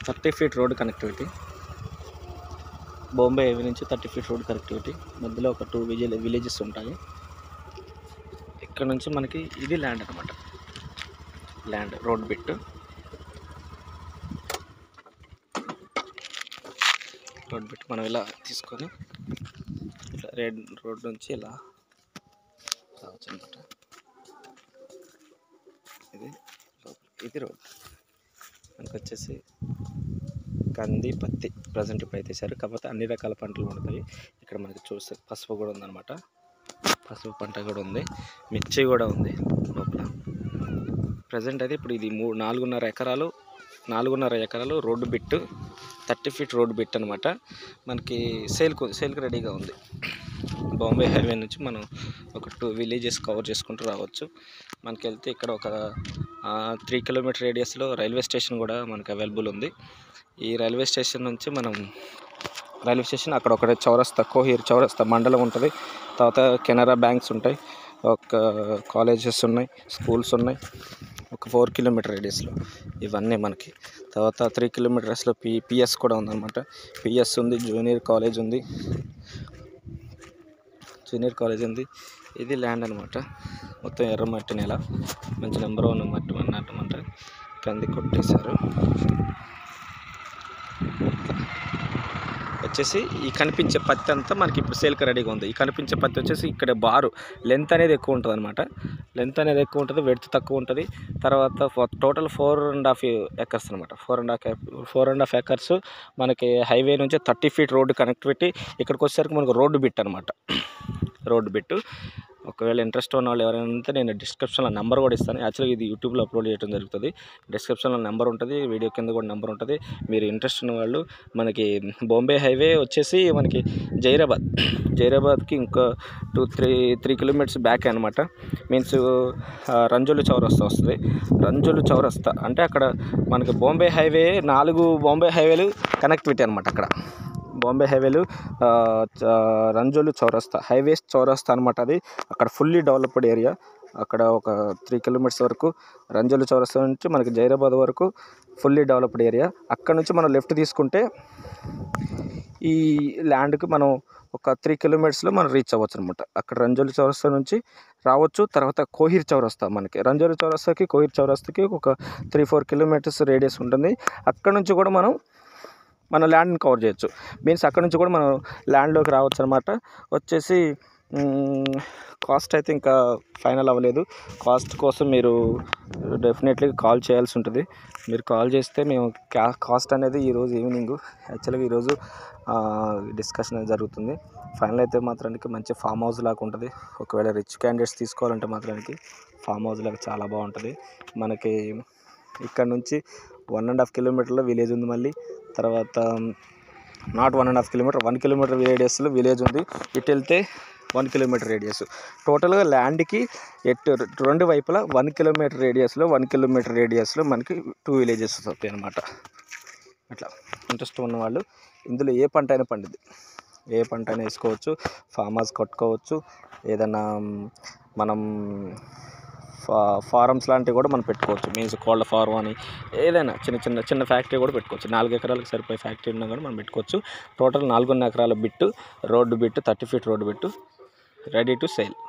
Thirty feet road connectivity Bombay highway నుంచి thirty feet road connectivity మధ్యలో ఒక టూ విజే విలేజెస్ ఉంటాయి ఇక్కడ నుంచి మనకి ఇది ల్యాండ్ అనమాట land road bit road bit మనం ఇలా తీసుకొని ఇట్లా రెడ్ రోడ్ నుంచి ఇలా రావచ్చు అనమాట ఇది రోడ్. ఇది రోడ్ మనకు వచ్చేసి కంది పత్తి ప్రజెంట్ ఇప్పుడు అయితే వేసారు కాకపోతే అన్ని రకాల పంటలు ఉంటాయి ఇక్కడ మనకి చూస్తే పసుపు కూడా ఉందన్నమాట పసుపు పంట కూడా ఉంది మిర్చి కూడా ఉంది లోపల ప్రజెంట్ అయితే ఇప్పుడు ఇది మూడు నాలుగున్నర ఎకరాలు నాలుగున్నర ఎకరాలు road bit thirty feet road bit అనమాట మనకి సేల్కు సేల్కి రెడీగా ఉంది బాంబే హైవే నుంచి మనం ఒక టూ విలేజెస్ కవర్ చేసుకుంటూ రావచ్చు మనకి వెళ్తే ఇక్కడ ఒక త్రీ కిలోమీటర్ రేడియస్లో రైల్వే స్టేషన్ కూడా మనకి అవైలబుల్ ఉంది ఈ రైల్వే స్టేషన్ నుంచి మనం రైల్వే స్టేషన్ అక్కడ ఒక చౌరస్తా కోహీర్ చౌరస్తా మండలం ఉంటుంది తర్వాత కెనరా బ్యాంక్స్ ఉంటాయి ఒక కాలేజెస్ ఉన్నాయి స్కూల్స్ ఉన్నాయి ఒక ఫోర్ కిలోమీటర్ రేడియస్లో ఇవన్నీ మనకి తర్వాత త్రీ కిలోమీటర్స్లో పి పిఎస్ కూడా ఉందన్నమాట పిఎస్ ఉంది జూనియర్ కాలేజ్ ఉంది జూనియర్ కాలేజ్ ఉంది ఇది ల్యాండ్ అనమాట మొత్తం ఎర్రమట్టి నేల మంచి నెంబర్ వన్ మట్టి అన్నమాట కంది కొట్టేశారు వచ్చేసి ఈ కనిపించే పత్తి అంతా మనకి ఇప్పుడు సేల్కి రెడీగా ఉంది ఈ కనిపించే పత్తి వచ్చేసి ఇక్కడ బారు లెంత్ అనేది ఎక్కువ ఉంటుంది అనమాట లెంత్ అనేది ఎక్కువ ఉంటుంది వెడ్త్ తక్కువ ఉంటుంది తర్వాత total four and half acres అనమాట four and half four and half acres మనకి హైవే నుంచి థర్టీ ఫీట్ రోడ్డు కనెక్టివిటీ ఇక్కడికి వచ్చేసరికి మనకు రోడ్డు బిట్ అనమాట రోడ్డు బిట్ ఒకవేళ ఇంట్రెస్ట్ ఉన్న వాళ్ళు ఎవరైనా ఉంటే నేను డిస్క్రిప్షన్లో నెంబర్ కూడా ఇస్తాను యాక్చువల్గా ఇది యూట్యూబ్లో అప్లోడ్ చేయడం జరుగుతుంది డిస్క్రిప్షన్లో నెంబర్ ఉంటుంది వీడియో కింద కూడా నెంబర్ ఉంటుంది మీరు ఇంట్రెస్ట్ ఉన్న వాళ్ళు మనకి బాంబే హైవే వచ్చేసి మనకి జైరాబాద్ జైరాబాద్కి ఇంకా two three three kilometers back అనమాట మీన్స్ రంజోలు చౌరస్తా వస్తుంది రంజోలు చౌరస్తా అంటే అక్కడ మనకి బాంబే హైవే నాలుగు బాంబే హైవేలు కనెక్టివిటీ అనమాట అక్కడ బాంబే హైవేలు ఆ, చ- రంజోలు చౌరస్తా హైవేస్ చౌరస్తా అనమాట అది అక్కడ ఫుల్లీ డెవలప్డ్ ఏరియా అక్కడ ఒక త్రీ కిలోమీటర్స్ వరకు రంజోలు చౌరస్తా నుంచి మనకి జైరాబాద్ వరకు ఫుల్లీ డెవలప్డ్ ఏరియా అక్కడ నుంచి మనం లెఫ్ట్ తీసుకుంటే ఈ ల్యాండ్కి మనం ఒక త్రీ కిలోమీటర్స్లో మనం రీచ్ అవ్వచ్చు అనమాట అక్కడ రంజోలి చౌరస్తా నుంచి రావచ్చు తర్వాత కోహిర్ చౌరస్తా మనకి రంజోలి చౌరస్తాకి కోహిర్ చౌరస్తాకి ఒక త్రీ ఫోర్ కిలోమీటర్స్ రేడియస్ ఉంటుంది అక్కడ నుంచి కూడా మనం మన ల్యాండ్ని కవర్ చేయొచ్చు మీన్స్ అక్కడ నుంచి కూడా మనం ల్యాండ్లోకి రావచ్చు అనమాట వచ్చేసి కాస్ట్ అయితే ఇంకా ఫైనల్ అవ్వలేదు కాస్ట్ కోసం మీరు డెఫినెట్లీ కాల్ చేయాల్సి ఉంటుంది మీరు కాల్ చేస్తే మేము క్యా కాస్ట్ అనేది ఈరోజు ఈవినింగ్ యాక్చువల్గా ఈరోజు డిస్కషన్ అనేది జరుగుతుంది ఫైనల్ అయితే మాత్రానికి మంచి ఫామ్ హౌస్ లాగా ఉంటుంది ఒకవేళ రిచ్ క్యాండిడేట్స్ తీసుకోవాలంటే మాత్రానికి ఫామ్ హౌస్ లాగా చాలా బాగుంటుంది మనకి ఇక్కడ నుంచి వన్ అండ్ హాఫ్ కిలోమీటర్లో విలేజ్ ఉంది మళ్ళీ తర్వాత not one and half kilometer one kilometer రేడియస్లో విలేజ్ ఉంది ఇటు వెళ్తే వన్ కిలోమీటర్ రేడియస్ టోటల్గా ల్యాండ్కి ఎటు రెండు వైపులా వన్ కిలోమీటర్ రేడియస్లో వన్ కిలోమీటర్ రేడియస్లో మనకి టూ విలేజెస్ వస్తాయి అన్నమాట అట్లా ఇంట్రెస్ట్ ఉన్న వాళ్ళు ఇందులో ఏ పంట అయినా పండుద్ది ఏ పంట అయినా వేసుకోవచ్చు ఫామ్ హౌస్ కట్టుకోవచ్చు ఏదైనా మనం ఫా ఫారమ్స్ లాంటివి కూడా మనం పెట్టుకోవచ్చు మీన్స్ కోళ్ళ ఫారం అని ఏదైనా చిన్న చిన్న చిన్న ఫ్యాక్టరీ కూడా పెట్టుకోవచ్చు నాలుగు ఎకరాలకు సరిపోయే ఫ్యాక్టరీ ఉన్నా కూడా మనం పెట్టుకోవచ్చు టోటల్ నాలుగున్నర ఎకరాల bit road bit thirty feet road bit ready to sale